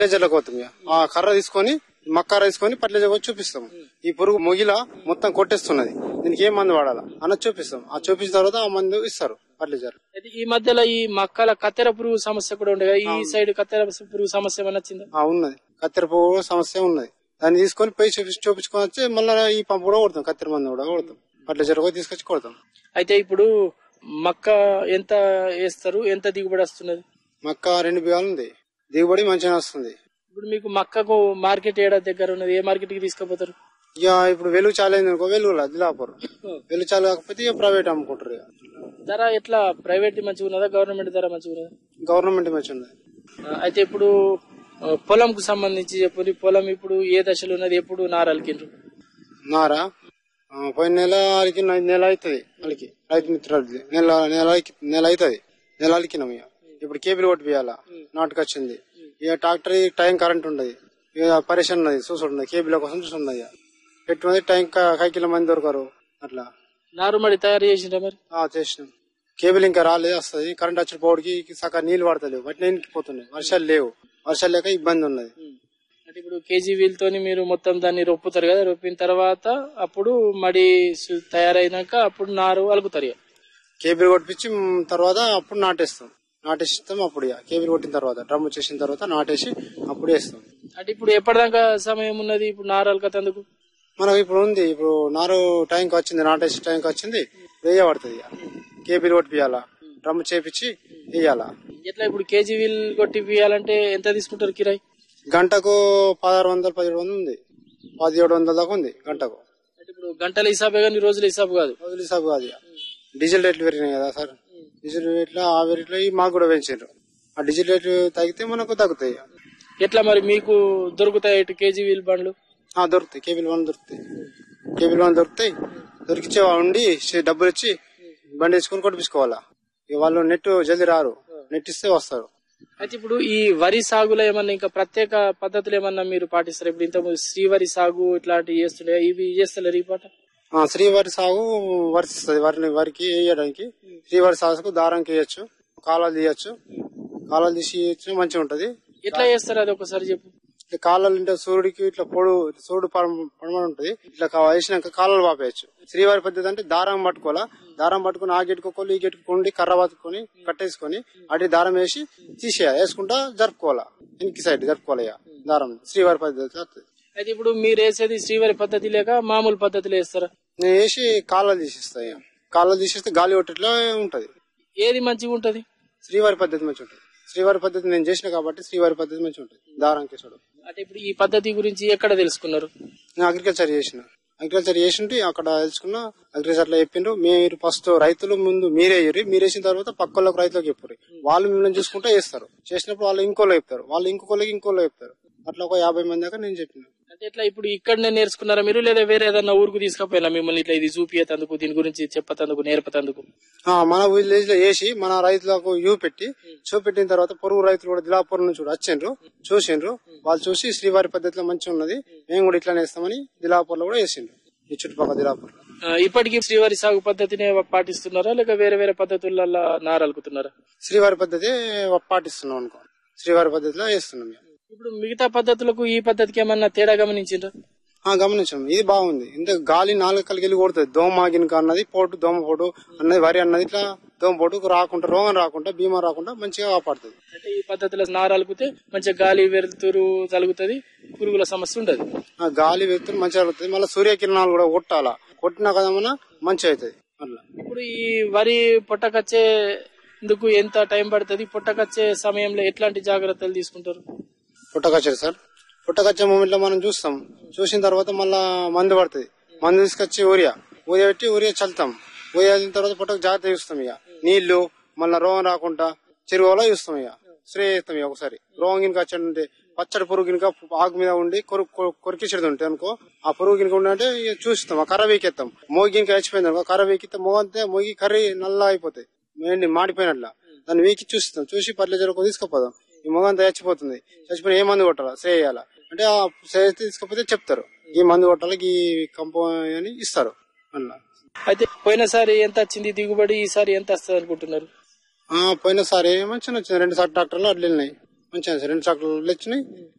ఫర్టిలైజర్లకు పోతాం ఇక. ఆ కర్ర తీసుకొని మక్కర తీసుకొని ఫర్టిలైజర్ వచ్చి చూపిస్తాం ఈ పురుగు మొగిల మొత్తం కొట్టేస్తున్నది దీనికి ఏం మందు వాడాలా అన్నది చూపిస్తాం ఆ చూపించిన తర్వాత ఆ మందు ఇస్తారు ఫర్టిలైజర్ అయితే ఈ మధ్యలో ఈ మక్కల కత్తెర పురుగు సమస్య కూడా ఉండగా ఈ సైడ్ కత్తెర పురుగు సమస్య ఏమైనా వచ్చిందా ఆ ఉన్నది కత్తెర పువ్వు సమస్య ఉన్నది దాన్ని తీసుకొని పోయి చూపించి చూపించుకొని వచ్చి మళ్ళీ ఈ పంపు కూడా కొడతాం కత్తెర మందు కూడా కొడతాం ఫర్టిలైజర్ కూడా తీసుకొచ్చి కొడతాం అయితే ఇప్పుడు మక్క ఎంత వేస్తారు ఎంత దిగుబడి వస్తున్నది మక్క రెండు బిగాలు ఉంది దిగుబడి మంచిగా వస్తుంది ఇప్పుడు మీకు మక్కకు మార్కెట్ ఏడా దగ్గర ఉన్నది ఏ మార్కెట్ కి తీసుకుపోతారు ఇక ఇప్పుడు వెలుగు చాలేదు అనుకో వెలుగులా దిలాపూర్ వెలుగు చాలు కాకపోతే ఇక ప్రైవేట్ అమ్ముకుంటారు ఇక ధర ఎట్లా ప్రైవేట్ మంచిగా ఉన్నదా గవర్నమెంట్ ధర మంచిగా ఉన్నదా గవర్నమెంట్ మంచిగా ఉన్నది ఆ, అయితే ఇప్పుడు ఆ, పొలంకు సంబంధించి చెప్పండి పొలం ఇప్పుడు ఏ దశలో ఉన్నది ఎప్పుడు నారలికిండ్రు నారా ఆ, పోయిన నెల అలికి నెల అవుతుంది వాళ్ళకి రైతు మిత్రులది నెల నెల అలికి- నెల అవుతుంది నెల అలికినాం ఇక ఇప్పుడు కేబుల్ కొట్టి పోయాలా నాటుకు వచ్చింది ఇక ట్రాక్టర్ ఈ టైం కరెంట్ ఉండదు ఇక పరేషన్ ఉన్నది చూసుండదు కేబుల్ కోసం చూసున్నది ఇక పెట్టున్నది టైం క- కైకిల మంది దొరకరు అట్లా నారుమడి తయారు చేసిండ్రా మరి ఆ చేసినాం కేబుల్ ఇంకా రాలేదు వస్తుంది కరెంట్ వచ్చిన పోడికి సగం నీళ్లు పడతలేవు వాటిని ఇంకిపోతున్నాయి వర్షాలు లేవు వర్షాలు లేక ఇబ్బంది ఉన్నది అంటే ఇప్పుడు కేజీ వీల్తోని మీరు మొత్తం దాన్ని రొప్పుతారు కదా రొప్పిన తర్వాత అప్పుడు మడి సు- తయారైనాక అప్పుడు నారు అలుగుతారు ఇక. కేబుల్ కొట్టించి మ్, తర్వాత అప్పుడు నాటేస్తాం నాటేస్తాం అప్పుడు ఇక కేబుల్ కొట్టిన తర్వాత డ్రమ్ చేసిన తర్వాత నాటేసి అప్పుడు వేస్తాం అంటే ఇప్పుడు ఎప్పటిదాకా సమయం ఉన్నది ఇప్పుడు నారు అలకతందుకు మనకు ఇప్పుడు ఉంది ఇప్పుడు నారు టైంకి వచ్చింది నాటేసి టైంకి వచ్చింది వేయబడుతుంది ఇక కేబుల్ కొట్టిపియాలా డ్రమ్ చేపించి వేయాలా ఎట్లా ఇప్పుడు కేజీ వీల్ కొట్టి పియాలంటే ఎంత తీసుకుంటారు కిరాయి గంటకు పదహారు వందలు పదిహేడు వందలు ఉంది పదిహేడు వందల దాకా ఉంది గంటకు అంటే ఇప్పుడు గంటల హిసాబే కానీ రోజుల హిసాబు కాదు రోజులు హిసాబు కాదు ఇక డీజిల్ రేట్లు పెరిగినాయి కదా సార్ డీజిల్ రేట్లు ఆ రేట్లు ఈ మాకు కూడా పెంచారు ఆ డీజిల్ రేట్లు తగ్గితే మనకు తగ్గుతాయి ఇక. ఎట్లా మరి మీకు దొరుకుతాయి ఇటు కేజీ వీల్ బండ్లు ఆ దొరుకుతాయి కేబుల్ వన్ దొరుకుతాయి కేబుల్ వన్ దొరుకుతాయి దొరికిచ్చే వాళ్ళు ఉండి చే- డబ్బులు ఇచ్చి బండి వేసుకొని కొట్టించుకోవాలా ఇక వాళ్ళు నెట్ జల్దీ రారు నెట్ ఇస్తే వస్తారు అయితే ఇప్పుడు ఈ వరి సాగులో ఏమన్నా ఇంకా ప్రత్యేక పద్ధతులు ఏమన్నా మీరు పాటిస్తారు ఇప్పుడు ఇంత శ్రీవరి సాగు ఇట్లాంటివి చేస్తుండే ఇవి చేస్తలేరు ఈ పాట ఆ, శ్రీవారి సాగు వర్తిస్తుంది వరిని వరికి వేయడానికి శ్రీవారి సాగుకు దారంకి వేయచ్చు కాలాలు తీయచ్చు కాలాలు తీసి వేయచ్చు మంచిగా ఉంటది ఎట్లా చేస్తారు అది ఒకసారి చెప్పు ఇట్లా కాలాలు అంటే సూర్యుడికి ఇట్లా పొడు సూర్యుడు పడమని ఉంటది ఇట్లా కా- వేసినాక కాలాలు పాపేయచ్చు శ్రీవారి పద్ధతి అంటే దారం పట్టుకోవాలా దారం పట్టుకుని ఆ గెట్టుకు ఒకళ్ళు ఈ గెట్టుకు కొండి కర్ర పట్టుకొని కట్టేసుకొని అటు దారం వేసి తీసేయాలి వేసుకుంటా జరుపుకోవాలా ఇంకి సైడ్ జరుపుకోవాలి ఇక దారం శ్రీవారి పద్ధతి వస్తుంది. అయితే ఇప్పుడు మీరు వేసేది శ్రీవారి పద్ధతి లేక మామూలు పద్ధతిలో వేస్తారా నేను వేసి కాలాలు తీసేస్తాయి ఇక. కాలాలు తీసేస్తే గాలి కొట్టేట్లో ఉంటది ఏది మంచిగా ఉంటది శ్రీవారి పద్ధతి మంచి ఉంటుంది శ్రీవారి పద్ధతి నేను చేసిన కాబట్టి శ్రీవారి పద్ధతి మంచి ఉంటుంది దారం కేసుడు అంటే ఇప్పుడు ఈ పద్ధతి గురించి ఎక్కడ తెలుసుకున్నారు నేను అగ్రికల్చర్ చేసిన అగ్రికల్చర్ చేసింటే అక్కడ తెలుసుకున్న అగ్రికల్చర్ లో చెప్పిండ్రు మీరు ఫస్ట్ రైతులు ముందు మీరే వేయరు మీరు వేసిన తర్వాత పక్క వాళ్ళకి రైతులకు చెప్పరు వాళ్ళు మిమ్మల్ని చూసుకుంటే వేస్తారు చేసినప్పుడు వాళ్ళు ఇంకోలో చెప్తారు వాళ్ళు ఇంకొకరికి ఇంకోలో చెప్తారు అట్లా ఒక యాభై మంది దాకా నేను చెప్పిన అంటే ఇట్లా ఇప్పుడు ఇక్కడనే నేర్చుకున్నారా మీరు లేదా వేరే ఏదన్నా ఊరుకు తీసుకుపోయినా మిమ్మల్ని ఇట్లా ఇది చూపియతందుకు దీని గురించి చెప్పతందుకు నేర్పతందుకు ఆ, మన విలేజ్ లో వేసి మన రైతులకు యూ పెట్టి చూపెట్టిన తర్వాత పొరుగు రైతులు కూడా దిలాపురం నుంచి కూడా వచ్చిండ్రు చూసిండ్రు వాళ్ళు చూసి శ్రీవారి పద్ధతిలో మంచిగా ఉన్నది మేము కూడా ఇట్లానే వేస్తామని దిలాపూర్ లో కూడా వేసిండ్రు ఈ చుట్టుపక్కల దిలాపూర్ ఆ, ఇప్పటికీ శ్రీవారి సాగు పద్ధతినే పాటిస్తున్నారా లేక వేరే వేరే పద్ధతులలో నారలుకుతున్నారా శ్రీవారి పద్ధతి పాటిస్తున్నాం అనుకో శ్రీవారి పద్ధతిలో వేస్తున్నాం మేము. ఇప్పుడు మిగతా పద్ధతులకు ఈ పద్ధతికి ఏమన్నా తేడా గమనించిండ్రా ఆ గమనించాం ఇది బాగుంది ఇంత గాలి నాలుగు కలిగి వెళ్ళి కొడుతుంది దోమ గినక అన్నది పోటు దోమ పోటు అన్నది వరి అన్నది ఇట్లా దోమ పోటు రాకుండా రోగం రాకుండా బీమా రాకుండా మంచిగా కాపాడుతుంది అంటే ఈ పద్ధతిలో నారలుకుతే మంచిగా గాలి వెలుతురు తలుగుతుంది పురుగుల సమస్య ఉండదు ఆ గాలి వ్యక్తులు మంచిగా జరుగుతుంది మళ్ళీ సూర్యకిరణాలు కూడా కొట్టాలా కొట్టినా కదా మన మంచిగా అవుతుంది అట్లా ఇప్పుడు ఈ వరి పొట్టకచ్చే ఇందుకు ఎంత టైం పడుతుంది పొట్టకచ్చే సమయంలో ఎట్లాంటి జాగ్రత్తలు తీసుకుంటారు పుట్టకొచ్చారు సార్ పుట్టకొచ్చే మూమెంట్ లో మనం చూస్తాం చూసిన తర్వాత మళ్ళా మందు పడుతుంది మందు తీసుకొచ్చి ఊరియా ఊరియా పెట్టి ఊరియా చల్లుతాం ఊరియా చల్లిన తర్వాత పుట్టకు జాగ్రత్త చూస్తాం ఇక నీళ్లు మళ్ళా రోగం రాకుండా చెరువులో చూస్తాం ఇక స్ప్రే చేస్తాం ఇక ఒకసారి రోగం గినక వచ్చాడంటే పచ్చడి పురుగు గినక ఆకు మీద ఉండి కొరు కొరికిసేది ఉంటాయి అనుకో ఆ పురుగు గినక ఉండంటే ఇక చూస్తాం ఆ కర్ర వీకెత్తాం మోగి గినక చచ్చిపోయింది అనుకో కర్ర వీకితే మోగంతే మోగి కర్రీ నల్ల అయిపోతాయి ఏంటి మాడిపోయినట్ల దాన్ని వీకి చూస్తాం చూసి పర్లేదు తీసుకుపోదాం ఈ మొగంతా చచ్చిపోతుంది చచ్చిపోయిన ఏ మందు కొట్టాలా స్ప్రే చేయాలా అంటే ఆ స్ప్రే తీసుకపోతే చెప్తారు ఈ మందు కొట్టాలి ఈ కంపో అని ఇస్తారు అట్లా అయితే పోయినసారి ఎంత వచ్చింది దిగుబడి ఈసారి ఎంత వస్తుంది అనుకుంటున్నారు ఆ పోయినసారి మంచిగా వచ్చింది రెండు సార్లు ట్రాక్టర్లు అట్లా వెళ్ళినాయి మంచిగా సార్ రెండు ట్రాక్టర్లు వచ్చినాయి